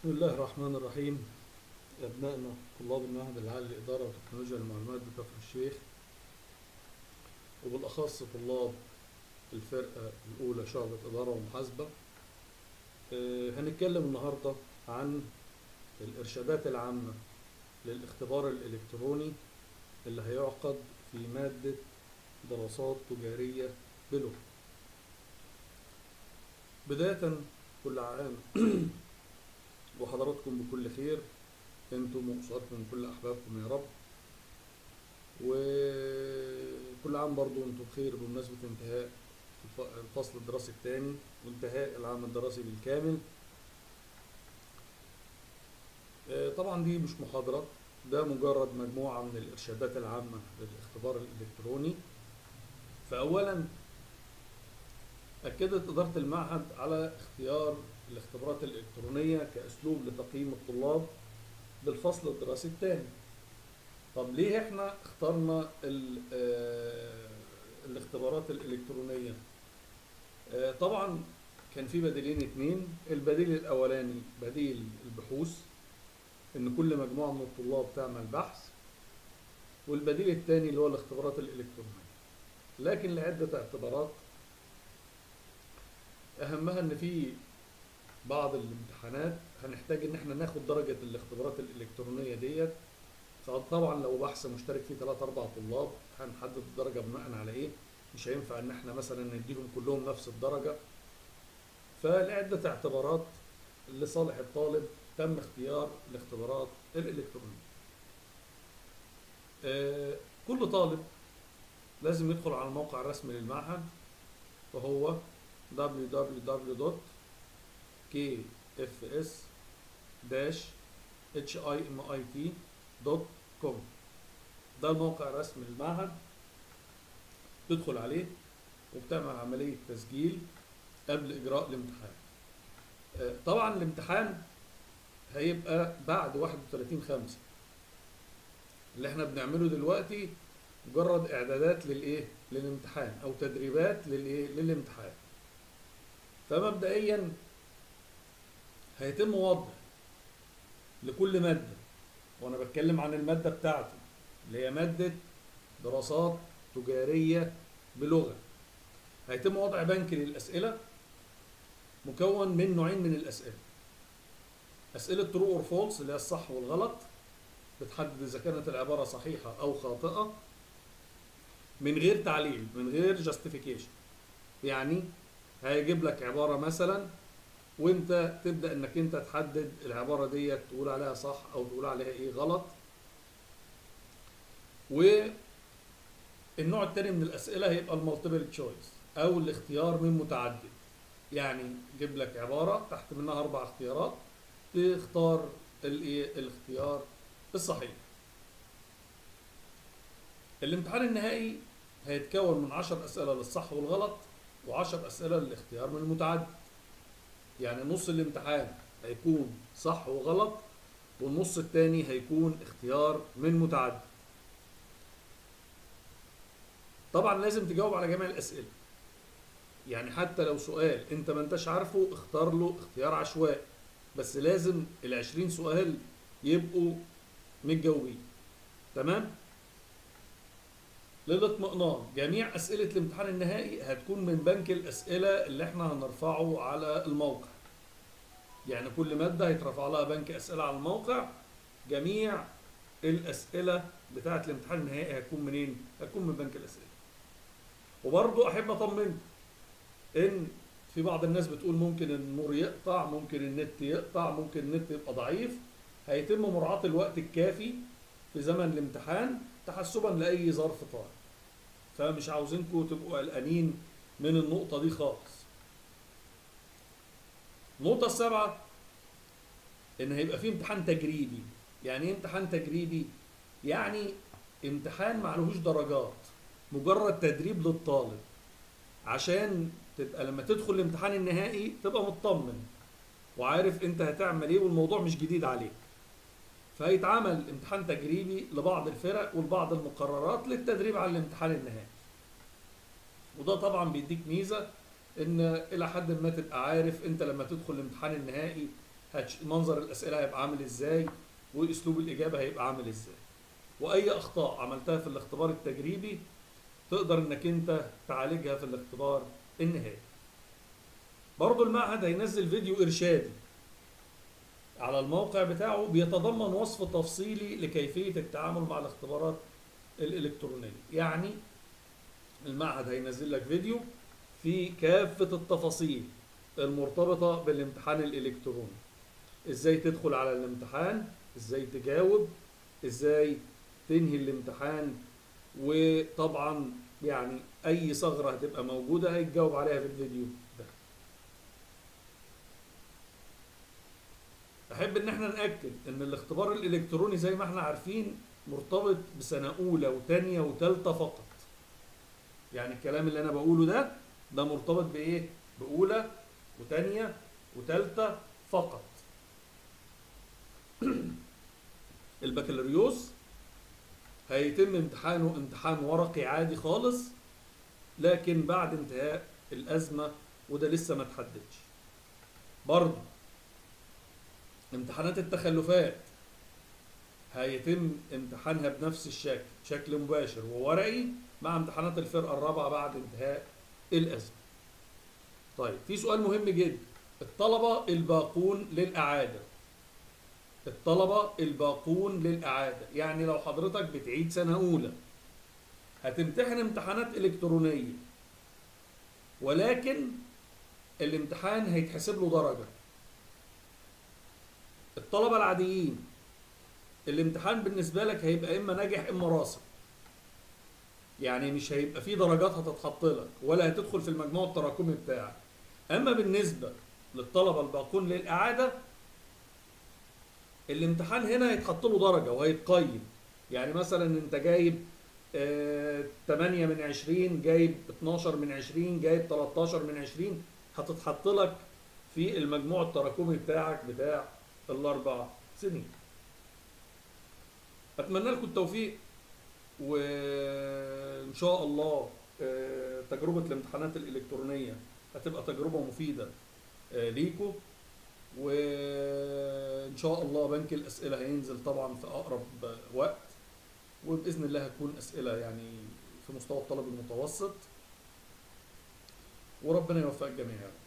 بسم الله الرحمن الرحيم أبنائنا طلاب المعهد العالي للإدارة وتكنولوجيا المعلومات بكفر الشيخ وبالأخص طلاب الفرقة الأولى شعبة إدارة ومحاسبة آه، هنتكلم النهاردة عن الإرشادات العامة للاختبار الإلكتروني اللي هيعقد في مادة دراسات تجارية بلغة بداية كل عام وحضراتكم بكل خير انتم واسرتكم وكل احبابكم يا رب وكل عام برضو انتم بخير بمناسبة انتهاء الف- الفصل الدراسي الثاني وانتهاء العام الدراسي بالكامل آه، طبعا دي مش محاضرة ده مجرد مجموعة من الإرشادات العامة للاختبار الإلكتروني فأولا أكدت إدارة المعهد على اختيار الاختبارات الإلكترونية كأسلوب لتقييم الطلاب بالفصل الدراسي الثاني طب ليه احنا اخترنا ال- آه، الاختبارات الإلكترونية آه، طبعا كان في بديلين اتنين البديل الأولاني بديل البحوث إن كل مجموعة من الطلاب تعمل بحث والبديل الثاني اللي هو الاختبارات الإلكترونية لكن لعدة اعتبارات أهمها إن في بعض الامتحانات هنحتاج ان احنا ناخد درجة الاختبارات الالكترونية ديت فطبعا لو بحث مشترك فيه 3 4 طلاب هنحدد الدرجة بناء على ايه مش هينفع ان احنا مثلا نديهم كلهم نفس الدرجة فلعدة اعتبارات لصالح الطالب تم اختيار الاختبارات الالكترونية آه، كل طالب لازم يدخل على الموقع الرسمي للمعهد وهو www. kfs-himit.com ده الموقع الرسمي للمعهد تدخل عليه وبتعمل عملية تسجيل قبل إجراء الامتحان آه، طبعا الامتحان هيبقى بعد 31 خمسة اللي احنا بنعمله دلوقتي مجرد اعدادات للايه للامتحان او تدريبات للايه للامتحان فمبدئيا هيتم وضع لكل مادة وأنا بتكلم عن المادة بتاعتي اللي هي مادة دراسات تجارية بلغة هيتم وضع بنك للأسئلة مكون من نوعين من الأسئلة أسئلة true or false اللي هي الصح والغلط بتحدد إذا كانت العبارة صحيحة أو خاطئة من غير تعليل من غير justification يعني هيجيب لك عبارة مثلا وانت تبدا انك انت تحدد العباره ديت تقول عليها صح او تقول عليها ايه غلط والنوع التاني من الاسئله هيبقى المالتيبل تشويس او الاختيار من متعدد يعني يجيب لك عباره تحت منها اربع اختيارات تختار الايه الاختيار الصحيح الامتحان النهائي هيتكون من 10 اسئله للصح والغلط و10 اسئله للاختيار من المتعدد يعني نص الامتحان هيكون صح وغلط والنص التاني هيكون اختيار من متعدد طبعا لازم تجاوب على جميع الاسئله يعني حتى لو سؤال انت ما انتش عارفه اختار له اختيار عشوائي بس لازم ال20 سؤال يبقوا متجاوبين تمام للاطمئنان جميع اسئله الامتحان النهائي هتكون من بنك الاسئله اللي احنا هنرفعه على الموقع يعني كل ماده هيترفع لها بنك اسئله على الموقع جميع الاسئله بتاعه الامتحان النهائي هتكون منين هتكون من بنك الاسئله وبرضو احب اطمنكم ان في بعض الناس بتقول ممكن النور يقطع ممكن النت يقطع ممكن النت يبقى ضعيف هيتم مراعاه الوقت الكافي في زمن الامتحان تحسبا لاي ظرف طارئ فمش عاوزينكم تبقوا قلقانين من النقطة دي خالص. النقطة السابعة إن هيبقى في امتحان تجريبي، يعني إيه امتحان تجريبي؟ يعني امتحان معلهوش درجات، مجرد تدريب للطالب عشان تبقى لما تدخل الامتحان النهائي تبقى مطمن وعارف أنت هتعمل إيه والموضوع مش جديد عليك. فهيتعمل امتحان تجريبي لبعض الفرق ولبعض المقررات للتدريب على الامتحان النهائي وده طبعا بيديك ميزه ان الى حد ما تبقى عارف انت لما تدخل الامتحان النهائي هتش... منظر الاسئله هيبقى عامل ازاي واسلوب الاجابه هيبقى عامل ازاي واي اخطاء عملتها في الاختبار التجريبي تقدر انك انت تعالجها في الاختبار النهائي برضو المعهد هينزل فيديو ارشادي على الموقع بتاعه بيتضمن وصف تفصيلي لكيفية التعامل مع الاختبارات الإلكترونية يعني المعهد هينزل لك فيديو في كافة التفاصيل المرتبطة بالامتحان الإلكتروني ازاي تدخل على الامتحان ازاي تجاوب ازاي تنهي الامتحان وطبعا يعني اي ثغرة هتبقى موجودة هيتجاوب عليها في الفيديو ده احب ان احنا ناكد ان الاختبار الالكتروني زي ما احنا عارفين مرتبط بسنه اولى وثانيه وثالثه فقط يعني الكلام اللي انا بقوله ده ده مرتبط بايه باولى وثانيه وثالثه فقط البكالوريوس هيتم امتحانه امتحان ورقي عادي خالص لكن بعد انتهاء الازمه وده لسه ما تحددش برضه امتحانات التخلفات هيتم امتحانها بنفس الشكل شكل مباشر وورقي مع امتحانات الفرقة الرابعة بعد انتهاء الأزمة طيب في سؤال مهم جدا الطلبة الباقون للإعادة الطلبة الباقون للإعادة يعني لو حضرتك بتعيد سنة أولى هتمتحن امتحانات إلكترونية ولكن الامتحان هيتحسب له درجة الطلبة العاديين الامتحان بالنسبة لك هيبقى إما ناجح إما راسب يعني مش هيبقى فيه درجات هتتحط لك ولا هتدخل في المجموع التراكمي بتاعك أما بالنسبة للطلبة الباقون للإعادة الامتحان هنا هيتحط له درجة وهيتقيم يعني مثلا أنت جايب آه 8 من 20 جايب 12 من 20 جايب 13 من 20 هتتحط لك في المجموع التراكمي بتاعك بتاع الاربع سنين اتمنى لكم التوفيق وان شاء الله تجربه الامتحانات الالكترونيه هتبقى تجربه مفيده ليكم وان شاء الله بنك الاسئله هينزل طبعا في اقرب وقت وباذن الله هتكون اسئله يعني في مستوى الطالب المتوسط وربنا يوفق الجميع